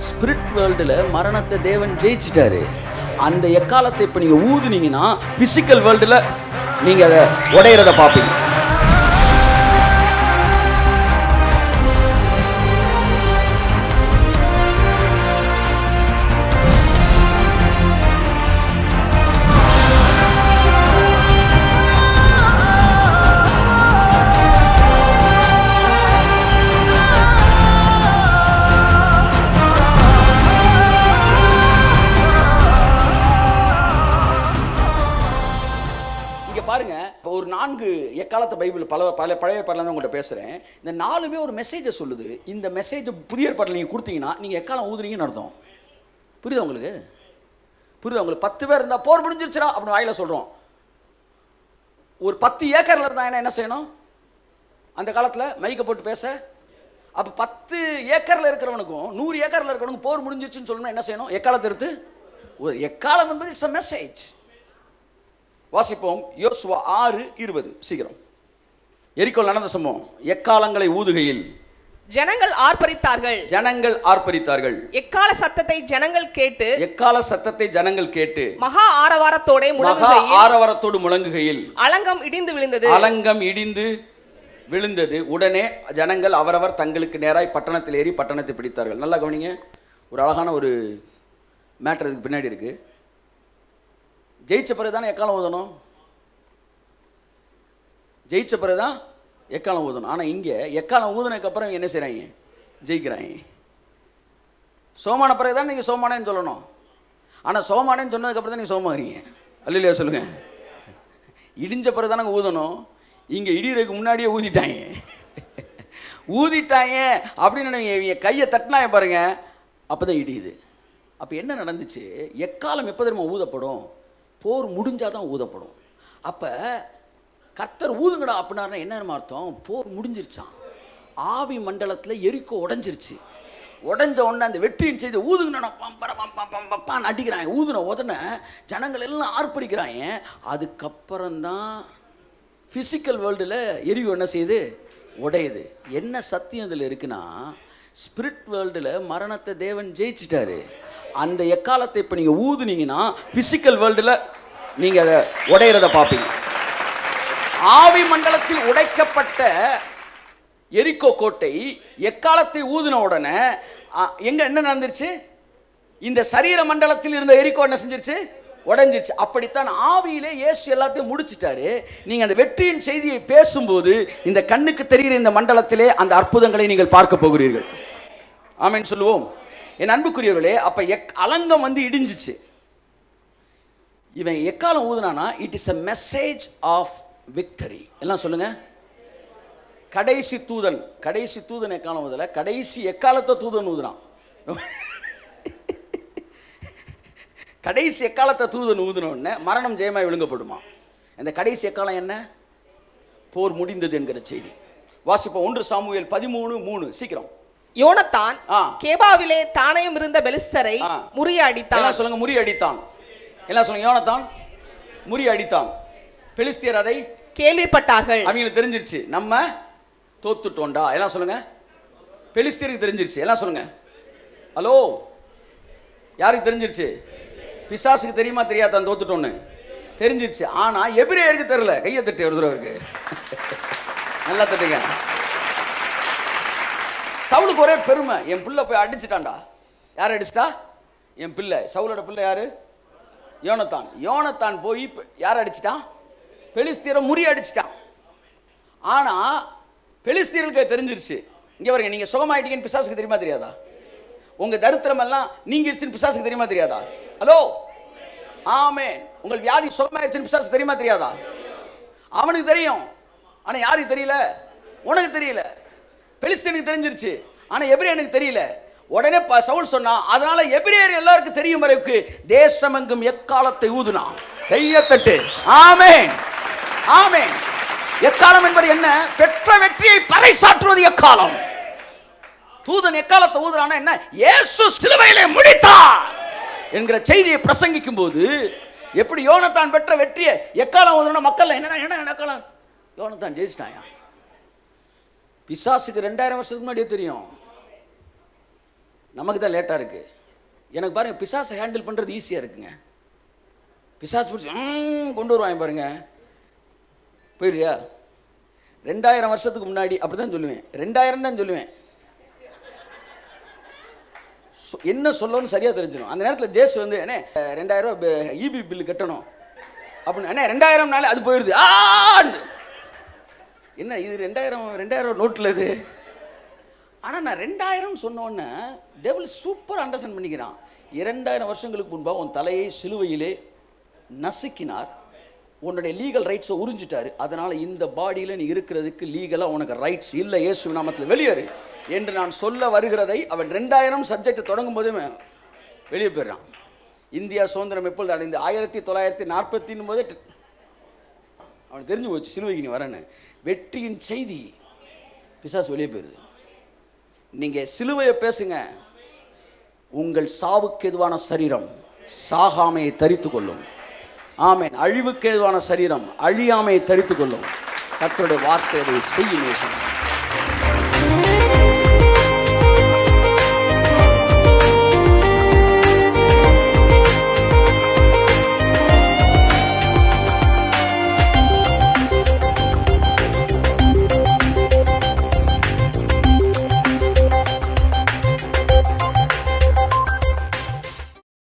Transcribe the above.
Spirit வேர்ல்டுல மரணத்தை தேவன் ஜெயிச்சிட்டாரு அந்த எக்காலத்தை இப்போ நீங்க ஊதுனீங்கன்னா பிசிக்கல் வேர்ல்டுல நீங்க அதை உடையிறத பார்ப்பீங்க இங்க பாருங்க இப்போ ஒரு நான்கு எக்காலத்து பைபிள் பல பல பழைய ஏற்பாடுல தான் உங்கள்கிட்ட பேசுறேன் இந்த நாலுமே ஒரு மெசேஜை சொல்லுது இந்த மெசேஜ் புதிய ஏற்பாட்டில் நீங்க கொடுத்தீங்கன்னா நீங்க எக்காலம் ஊதுறீங்கன்னு அர்த்தம் புரியுதா உங்களுக்கு புரியுதா உங்களுக்கு பத்து பேர் இருந்தா போர் முடிஞ்சிருச்சுடா அப்படின்னு வாயில சொல்றோம் ஒரு பத்து ஏக்கர்ல இருந்தா என்ன என்ன செய்யணும் அந்த காலத்துல மைக்க போட்டு பேச அப்ப பத்து ஏக்கர்ல இருக்கிறவனுக்கும் நூறு ஏக்கர்ல இருக்கிறவனுக்கும் போர் முடிஞ்சிருச்சுன்னு சொல்லணும் என்ன செய்யணும் எக்காலத்தை எடுத்து ஒரு எக்காலம் என்பது இட்ஸ் அ மெசேஜ் வாசிப்போம் யோசுவா ஆறு இருபது சீக்கிரம் எரிக்கோல் நடந்த சம்பவம் எக்காலங்களை ஊதுகையில் ஜனங்கள் ஆர்ப்பரித்தார்கள் ஜனங்கள் ஆர்ப்பரித்தார்கள் எக்கால சத்தத்தை ஜனங்கள் கேட்டு எக்கால சத்தத்தை ஜனங்கள் கேட்டு மகா ஆரவாரத்தோட மகா முழங்குகையில் ஆரவரத்தோடு முழங்குகையில் அலங்கம் இடிந்து விழுந்தது அலங்கம் இடிந்து விழுந்தது உடனே ஜனங்கள் அவரவர் தங்களுக்கு நேராய் பட்டணத்தில் ஏறி பட்டணத்தை பிடித்தார்கள் நல்லா கவனிங்க ஒரு அழகான ஒரு மேட்டர் இதுக்கு பின்னாடி இருக்கு ஜெயிச்ச பிறகு தானே எக்காலம் ஊதணும் ஜெயிச்ச பிறகு தான் எக்காலம் ஊதணும் ஆனால் இங்கே எக்காலம் ஊதுனதுக்கு அப்புறம் இவங்க என்ன செய்கிறாங்க ஜெயிக்கிறாங்க சோமான பிறகு தான் நீங்கள் சோமானேன்னு சொல்லணும் ஆனால் சோமானேன்னு சொன்னதுக்கப்புறம் தான் நீங்கள் சோமாகிறீங்க அல்லையா சொல்லுங்கள் இடிஞ்ச பிறகு தானே ஊதணும் இங்கே இடிறதுக்கு முன்னாடியே ஊதிட்டாங்க ஊதிட்டாங்க அப்படின்னு நினைங்க இவங்க கையை தட்டினாங்க பாருங்க அப்போ தான் இடியுது அப்போ என்ன நடந்துச்சு எக்காலம் எப்போ தெரியுமா ஊதப்படும் போர் முடிஞ்சாதான் தான் ஊதப்படும் அப்போ கர்த்தர் ஊதுங்கடா அப்படின்னா என்ன தெரியுமா அர்த்தம் போர் முடிஞ்சிருச்சான் ஆவி மண்டலத்தில் எரிக்கோ உடஞ்சிருச்சு உடஞ்ச உடனே அந்த வெற்றியின் செய்தி ஊதுங்கண்ணா பம்பர பம் பம் பம் பப்பான்னு அடிக்கிறாங்க ஊதுன உடனே ஜனங்கள் எல்லாம் ஆர்ப்பரிக்கிறாங்க அதுக்கப்புறம்தான் ஃபிசிக்கல் வேர்ல்டில் எரிவு என்ன செய்யுது உடையுது என்ன சத்தியம் இதில் இருக்குன்னா ஸ்பிரிட் வேர்ல்டில் மரணத்தை தேவன் ஜெயிச்சிட்டாரு அந்த எக்காலத்தை இப்போ நீங்கள் ஊதுனீங்கன்னா ஃபிசிக்கல் வேர்ல்டில் நீங்கள் அதை உடையிறத பார்ப்பீங்க ஆவி மண்டலத்தில் உடைக்கப்பட்ட எரிக்கோ கோட்டை எக்காலத்தை ஊதின உடனே அ, எங்க என்ன நடந்துருச்சு இந்த சரீர மண்டலத்தில் இருந்த எரிக்கோ என்ன செஞ்சிருச்சு உடைஞ்சிருச்சு அப்படித்தான் ஆவியிலே இயேசு எல்லாத்தையும் முடிச்சிட்டாரு நீங்க அந்த வெற்றியின் செய்தியை பேசும்போது இந்த கண்ணுக்கு தெரிகிற இந்த மண்டலத்திலே அந்த அற்புதங்களை நீங்கள் பார்க்க போகிறீர்கள் ஆமென் சொல்லுவோம் என் அன்புக்குரியவர்களே அப்ப எக் அலங்கம் வந்து இடிஞ்சிச்சு இவன் எக்காலம் ஊதுனானா it is a message of victory எல்லாம் சொல்லுங்க கடைசி தூதன் கடைசி தூதன் எக்காலம் ஊதல கடைசி எக்காலத்தை தூதன் ஊதுனான் கடைசி எக்காலத்தை தூதன் ஊதுன உடனே மரணம் ஜெயமாய் விழுங்கப்படுமா அந்த கடைசி எக்காலம் என்ன போர் முடிந்தது என்கிற செய்தி வாசிப்போம் ஒன்று சாமுவேல் பதிமூணு மூணு சீக்கிரம் யோனத்தான் ஆ. கேபாவிலே தானயம் இருந்த பெலிஸ்தரை ஆ. முறியடித்தான் எல்லாம் சொல்லுங்க முறி அடித்தான் எல்லாம் சொல்லுங்க யோனத்தான் முறி அடித்தான் பெலிஸ்தியர் அதை கேள்விப்பட்டார்கள் அவங்களுக்கு தெரிஞ்சிருச்சு நம்ம தோத்துட்டோண்டா எல்லாம் சொல்லுங்க பெலிஸ்தீருக்கு தெரிஞ்சிருச்சு எல்லாம் சொல்லுங்க ஹலோ யாருக்கு தெரிஞ்சிருச்சு பிசாசுக்கு தெரியுமா தெரியாத தான் தோத்துட்டோன்னு தெரிஞ்சிருச்சு ஆனா எபிரேயருக்கு தெரியல கையை தட்டி ஒரு தடவை இருக்கு நல்லா தட்டுங்க சவுலுக்கு ஒரே பெருமை என் பிள்ளை போய் அடிச்சிட்டான்டா யார் அடிச்சிட்டா என் பிள்ளை சவுலோட பிள்ளை யாரு யோனத்தான் யோனத்தான் போய் இப்ப யார் அடிச்சிட்டான் பெலிஸ்தீரை முறி அடிச்சிட்டான் ஆனா பெலிஸ்தீர்களுக்கு தெரிஞ்சிருச்சு இங்க பாருங்க நீங்க சுகமாயிட்டீங்கன்னு பிசாசுக்கு தெரியுமா தெரியாதா உங்க தரித்திரம் எல்லாம் நீங்கிருச்சுன்னு பிசாசுக்கு தெரியுமா தெரியாதா ஹலோ ஆமென் உங்கள் வியாதி சுகமாயிருச்சுன்னு பிசாசு தெரியுமா தெரியாதா அவனுக்கு தெரியும் ஆனா யாருக்கு தெரியல உனக்கு தெரியல பெலிஸ்தீனுக்கு தெரிஞ்சிருச்சு ஆனா எபிரேயனுக்கு தெரியல உடனே ப- சவுல் சொன்னா அதனால எபிரேயர் எல்லாருக்கும் தெரியும் வரைக்கு தேசமெங்கும் எக்காலத்தை ஊதுனா கையத்தட்டு ஆமென் ஆமென் எக்காலம் என்பது என்ன பெற்ற வெற்றியை பறைசாற்றுவது எக்காலம் தூதன் எக்காலத்தை ஊதுறானா என்ன இயேசு சிலுவையிலே முடித்தார் என்கிற செய்தியை பிரசங்கிக்கும் போது எப்படி யோனத்தான் பெற்ற வெற்றியை எக்காலம் ஊதுனா மக்கள் என்ன என்ன எக்காலம் யோனத்தான் ஜெயிச்சிட்டாயா பிசாசுக்கு ரெண்டாயிரம் வருஷத்துக்கு முன்னாடியே தெரியும் நமக்கு தான் லேட்டாக இருக்குது எனக்கு பாருங்க பிசாசை ஹேண்டில் பண்ணுறது ஈஸியாக இருக்குங்க பிசாசு பிடிச்சி ம், கொண்டு வருவாங்க பாருங்க போயிடுறியா ரெண்டாயிரம் வருஷத்துக்கு முன்னாடி அப்படி தான் சொல்லுவேன் ரெண்டாயிரம் தான் சொல்லுவேன் சொ- என்ன சொல்லணும்னு சரியாக தெரிஞ்சிடும் அந்த நேரத்தில் ஜேஸ் வந்து அண்ணே அஹ், ரெண்டாயிரம் ரூபா இபி பில்லு கட்டணும் அப்படின்னு அண்ணே ரெண்டாயிரம் நாள் அது போயிடுது ஆன்னு என்ன இது ரெண்டாயிரம் ரெண்டாயிரம் நோட்டில் இது ஆனால் நான் ரெண்டாயிரம் சொன்ன உடனே டெவல் சூப்பர் அண்டர்ஸ்டாண்ட் பண்ணிக்கிறான் இரண்டாயிரம் வருஷங்களுக்கு முன்பாக உன் தலையை சிலுவையிலே நசுக்கினார் உன்னுடைய லீகல் ரைட்ஸை உறிஞ்சிட்டாரு அதனால் இந்த பாடியில் நீ இருக்கிறதுக்கு லீகலாக உனக்கு ரைட்ஸ் இல்லை இயேசு நாமத்தில் வெளியேறு என்று நான் சொல்ல வருகிறதை அவன் ரெண்டாயிரம் சப்ஜெக்ட் தொடங்கும் போதே வெளியே போயிடுறான் இந்தியா சுதந்திரம் எப்பொழுது அடைந்து ஆயிரத்தி தொள்ளாயிரத்தி நாற்பத்தின் போதே அவனுக்கு தெரிஞ்சு போச்சு சிலுவைக்கு நீ வரேன்னு வெற்றியின் செய்தி பிசாசு வெளியே போயிருது நீங்கள் சிலுவையை பேசுங்க உங்கள் சாவுக்கு எதுவான சரீரம் சாகாமையை தரித்து கொள்ளும் ஆமென் அழிவுக்கு எதுவான சரீரம் அழியாமையை தரித்து கொள்ளும் கர்த்தருடைய வார்த்தையை செய்யும் நேசம்